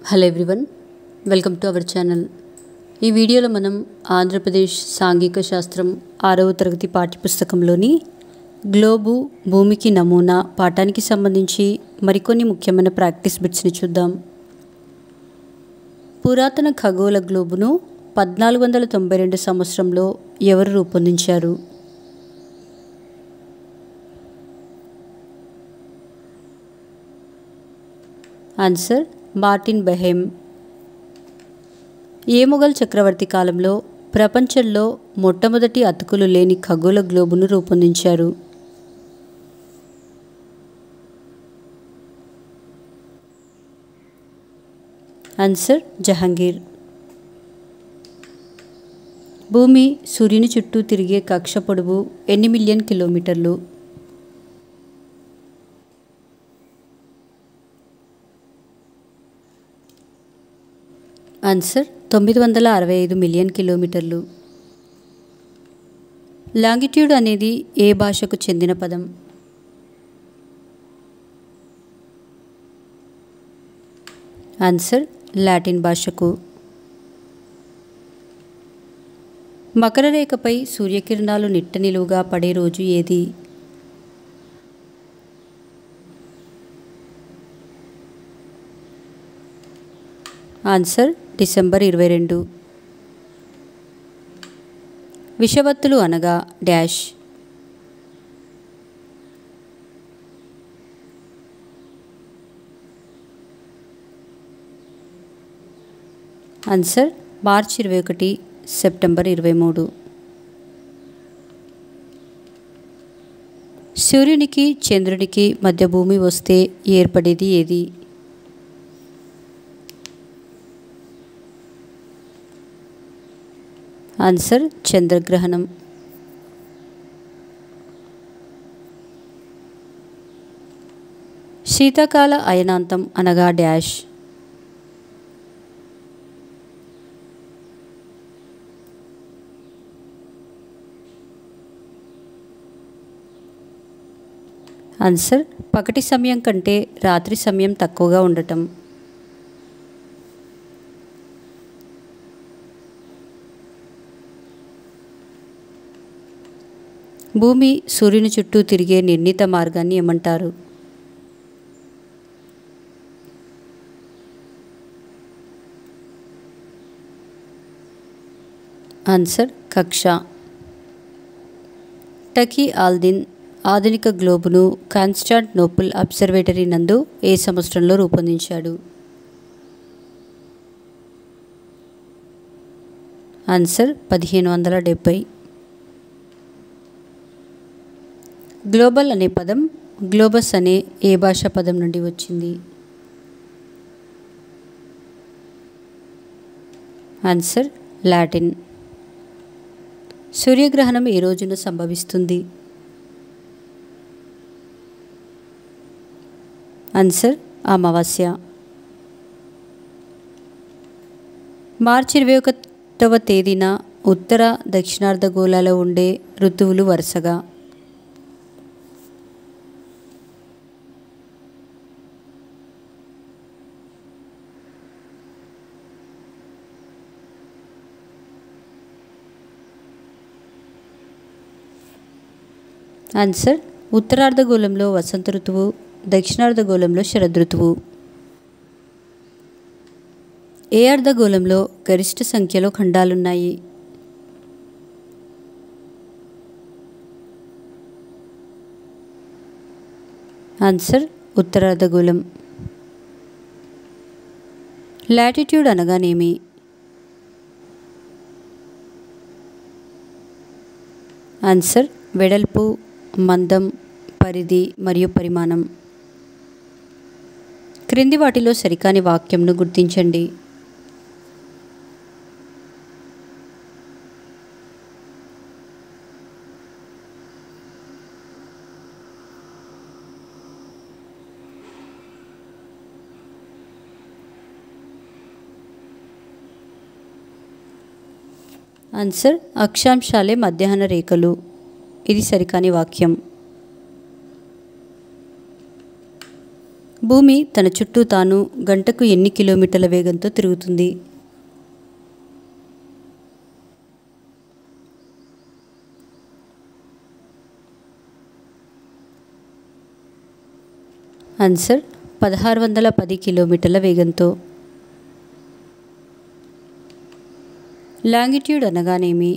hello everyone welcome to our channel ఈ వీడియోలో మనం ఆంధ్రప్రదేశ్ సాంఘిక శాస్త్రం ఆరవ తరగతి పాఠ్యపుస్తకంలోని గ్లోబు భూమికి నమూనా పాఠానికి సంబంధించి మరికొన్ని ముఖ్యమైన ప్రాక్టీస్ బిట్స్ని చూద్దాం పురాతన ఖగోళ గ్లోబును పద్నాలుగు వందల తొంభై రెండు సంవత్సరంలో ఎవరు రూపొందించారు ఆన్సర్ మార్టిన్ బెహెమ్ ఏ మొఘల్ చక్రవర్తి కాలంలో ప్రపంచంలో మొట్టమొదటి అతుకులు లేని ఖగోళ గ్లోబును రూపొందించారు ఆన్సర్ జహాంగీర్ భూమి సూర్యుని చుట్టూ తిరిగే కక్ష పొడవు ఎన్ని మిలియన్ కిలోమీటర్లు ఆన్సర్ తొమ్మిది వందల అరవై ఐదు మిలియన్ కిలోమీటర్లు లాంగిట్యూడ్ అనేది ఏ భాషకు చెందిన పదం ఆన్సర్ లాటిన్ భాషకు మకర రేఖపై సూర్యకిరణాలు నిట్ట నిలువుగా పడే రోజు ఏది ఆన్సర్ డిసెంబర్ ఇరవై రెండు విషవత్తులు అనగా డాష్ ఆన్సర్ మార్చ్ ఇరవై ఒకటి సెప్టెంబర్ ఇరవై మూడు సూర్యునికి చంద్రునికి మధ్య భూమి వస్తే ఏర్పడేది ఏది ఆన్సర్ చంద్రగ్రహణం శీతాకాల అయనాంతం అనగా డాష్ ఆన్సర్ పగటి సమయం కంటే రాత్రి సమయం తక్కువగా ఉండటం భూమి సూర్యుని చుట్టూ తిరిగే నిర్ణీత మార్గాన్ని ఏమంటారు ఆన్సర్ కక్ష టకీ ఆల్దిన్ ఆధునిక గ్లోబును కాన్స్టాంటినోపుల్ అబ్జర్వేటరీ నందు ఏ సంవత్సరంలో రూపొందించాడు ఆన్సర్ పదిహేను వందల డెబ్భై గ్లోబల్ అనే పదం గ్లోబస్ అనే ఏ భాషా పదం నుండి వచ్చింది ఆన్సర్ లాటిన్ సూర్యగ్రహణం ఏ రోజున సంభవిస్తుంది ఆన్సర్ అమావాస్య మార్చి ఇరవై ఒకటవ తేదీన ఉత్తర దక్షిణార్ధగోళాలో ఉండే ఋతువులు వరుసగా ఆన్సర్ ఉత్తరార్ధగోళంలో వసంత ఋతువు దక్షిణార్ధగోళంలో శరదృతువు ఏ అర్ధగోళంలో గరిష్ట సంఖ్యలో ఖండాలున్నాయి ఆన్సర్ ఉత్తరార్ధగోళం లాటిట్యూడ్ అనగానేమి ఆన్సర్ వెడల్పు మందం పరిధి మరియు పరిమాణం క్రింది వాటిలో సరికాని వాక్యంను గుర్తించండి ఆన్సర్ అక్షాంశాలే మధ్యాహ్న రేఖలు ఇది సరికాని వాక్యం భూమి తన చుట్టూ తాను గంటకు ఎన్ని కిలోమీటర్ల వేగంతో తిరుగుతుంది ఆన్సర్ పదహారు వందల పది కిలోమీటర్ల వేగంతో లాంగిట్యూడ్ అనగానేమి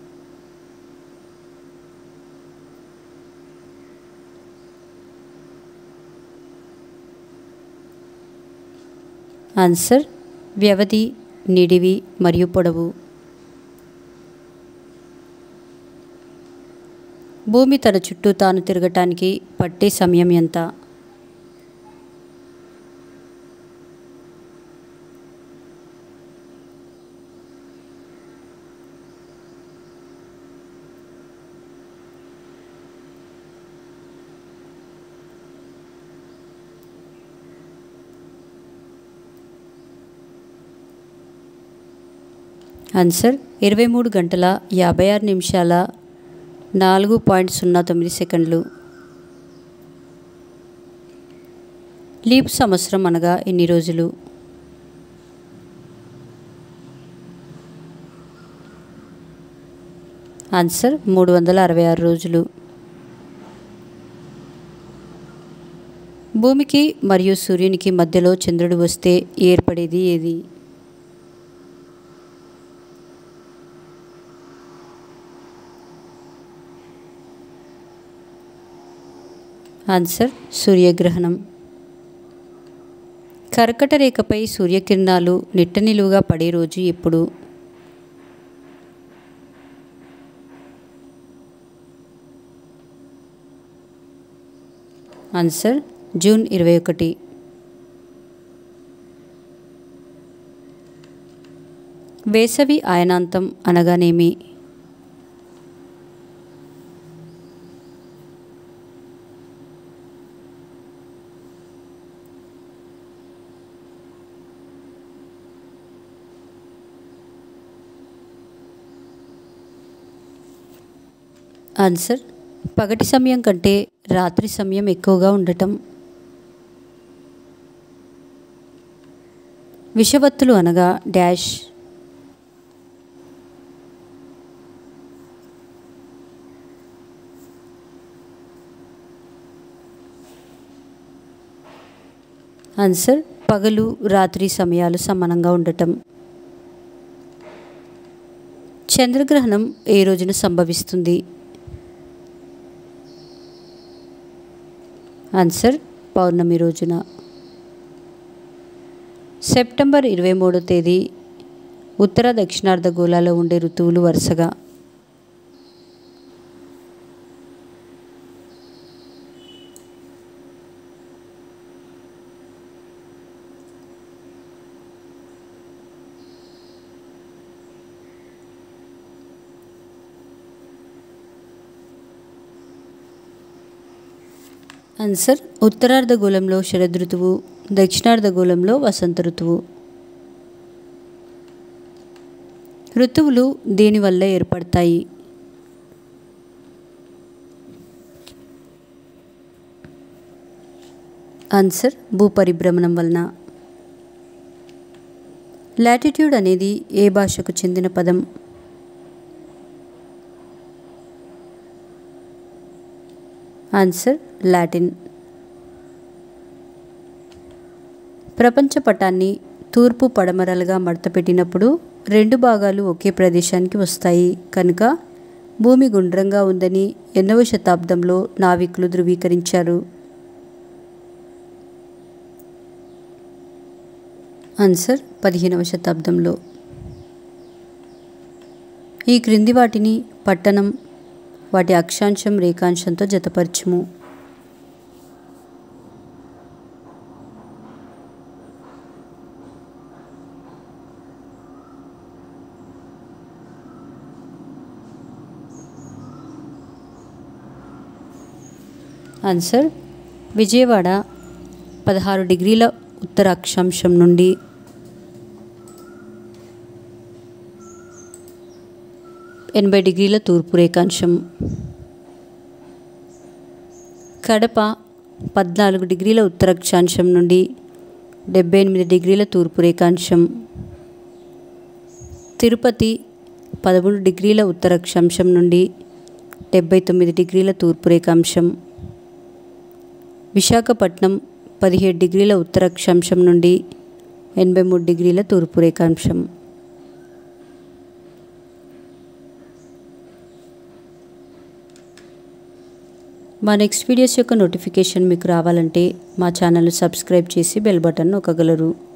ఆన్సర్ వ్యవధి నిడివి మరియు పొడవు భూమి తన చుట్టూ తాను తిరగటానికి పట్టే సమయం ఎంత ఆన్సర్ ఇరవై మూడు గంటల యాభై ఆరు నిమిషాల నాలుగు పాయింట్ సున్నా తొమ్మిది సెకండ్లు లీప్ సంవత్సరం అనగా ఎన్ని రోజులు ఆన్సర్ మూడు వందల అరవై ఆరు రోజులు భూమికి మరియు సూర్యునికి మధ్యలో చంద్రుడు వస్తే ఏర్పడేది ఏది ఆన్సర్ సూర్యగ్రహణం కర్కట రేఖపై సూర్యకిరణాలు నిట్ట నిలువుగా పడే రోజు ఎప్పుడు ఆన్సర్ జూన్ ఇరవై ఒకటి వేసవి ఆయనాంతం అనగానేమి ఆన్సర్ పగటి సమయం కంటే రాత్రి సమయం ఎక్కువగా ఉండటం విషవత్తులు అనగా డాష్ ఆన్సర్ పగలు రాత్రి సమయాలు సమానంగా ఉండటం చంద్రగ్రహణం ఏ రోజున సంభవిస్తుంది ఆన్సర్ పౌర్ణమి రోజున సెప్టెంబర్ ఇరవై మూడో తేదీ ఉత్తర దక్షిణార్ధ గోళాలో ఉండే ఋతువులు వరుసగా ఆన్సర్ ఉత్తరార్ధగోళంలో శరదృతువు దక్షిణార్ధగోళంలో వసంత ఋతువు ఋతువులు దేనివల్ల ఏర్పడతాయి ఆన్సర్ భూపరిభ్రమణం వలన లాటిట్యూడ్ అనేది ఏ భాషకు చెందిన పదం ఆన్సర్ లాటిన్ ప్రపంచ పటాన్ని తూర్పు పడమరలుగా మడతపెట్టినప్పుడు రెండు భాగాలు ఒకే ప్రదేశానికి వస్తాయి కనుక భూమి గుండ్రంగా ఉందని ఎన్నవ శతాబ్దంలో నావికులు ధృవీకరించారు ఆన్సర్ పదిహేనవ శతాబ్దంలో ఈ క్రింది వాటిని పట్టణం వాటి అక్షాంశం రేఖాంశంతో జతపరచుము ఆన్సర్ విజయవాడ పదహారు డిగ్రీల ఉత్తర అక్షాంశం నుండి ఎనభై డిగ్రీల తూర్పు రేఖాంశం కడప పద్నాలుగు డిగ్రీల ఉత్తర అక్షాంశం నుండి డెబ్బై ఎనిమిది డిగ్రీల తూర్పు రేఖాంశం తిరుపతి పదమూడు డిగ్రీల ఉత్తర అక్షాంశం నుండి డెబ్బై తొమ్మిది డిగ్రీల తూర్పు రేఖాంశం విశాఖపట్నం పదిహేడు డిగ్రీల ఉత్తర అక్షాంశం నుండి ఎనభై మూడు డిగ్రీల తూర్పు రేఖాంశం మా నెక్స్ట్ వీడియోస్ యొక్క నోటిఫికేషన్ మీకు రావాలంటే మా ఛానల్ సబ్స్క్రైబ్ చేసి బెల్ బటన్ నొక్కగలరు